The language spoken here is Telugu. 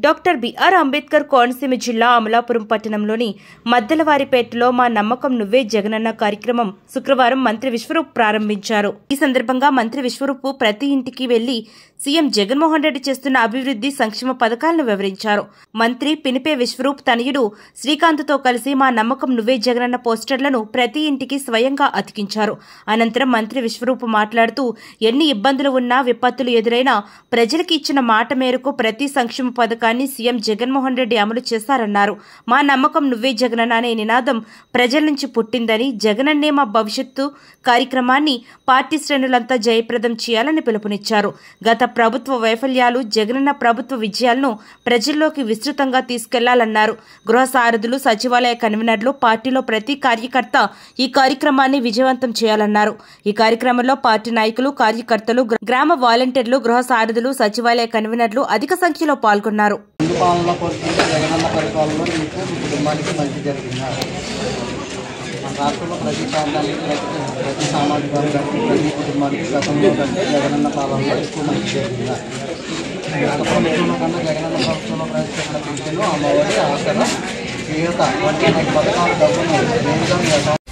డాక్టర్ బిఆర్ అంబేద్కర్ కోనసీమ జిల్లా అమలాపురం పట్టణంలోని మద్దలవారిపేటలో మా నమ్మకం నువ్వే జగనన్న కార్యక్రమం శుక్రవారం మంత్రి విశ్వరూప్ ప్రారంభించారు ఈ సందర్భంగా మంత్రి విశ్వరూప్ ప్రతి ఇంటికి వెళ్లి సీఎం జగన్మోహన్ రెడ్డి చేస్తున్న అభివృద్ధి సంక్షేమ పథకాలను వివరించారు మంత్రి పినిపే విశ్వరూప్ తనయుడు శ్రీకాంత్తో కలిసి మా నమ్మకం నువ్వే జగనన్న పోస్టర్లను ప్రతి ఇంటికి స్వయంగా అతికించారు అనంతరం మంత్రి విశ్వరూప్ మాట్లాడుతూ ఎన్ని ఇబ్బందులు ఉన్నా విపత్తులు ఎదురైనా ప్రజలకు ఇచ్చిన మాట మేరకు ప్రతి సంక్షేమ పథకాన్ని సీఎం జగన్మోహన్ రెడ్డి అమలు చేశారన్నారు మా నమ్మకం నువ్వే జగనన్న అనే నినాదం ప్రజల నుంచి పుట్టిందని జగనన్నే మా భవిష్యత్తు కార్యక్రమాన్ని పార్టీ శ్రేణులంతా జయప్రదం చేయాలని పిలుపునిచ్చారు గత ప్రభుత్వ వైఫల్యాలు జగనన్న ప్రభుత్వ విజయాలను ప్రజల్లోకి విస్తృతంగా తీసుకెళ్లాలన్నారు గృహ సారథులు సచివాలయ కన్వీనర్లు పార్టీలో ప్రతి కార్యకర్త ఈ కార్యక్రమాన్ని విజయవంతం చేయాలన్నారు ఈ కార్యక్రమంలో పార్టీ నాయకులు కార్యకర్తలు గ్ర- గ్రామ వాలంటీర్లు గృహ సారథులు సచివాలయ కన్వీనర్లు అధిక సంఖ్యలో పాల్గొన్నారు ముందు పాలనలో పోల్చుకుంటే జగనన్న పరిపాలనలో మీకు మీ కుటుంబానికి మంచి జరిగిందా మన రాష్ట్రంలో ప్రతి ప్రాంతానికి ప్రతి ప్రతి సామాజిక వర్గానికి ప్రతి కుటుంబానికి గతంలో కంటే జగనన్న పాలనలో ఎక్కువ మంచి జరిగిందా గత ప్రభుత్వంలో కన్నా జగనన్న ప్రభుత్వంలో ప్రవేశపెట్టిన పింఛను అమ్మఒడి ఆసరా చేయూత వంటి అనేక పథకాల డబ్బును ఏ విధంగా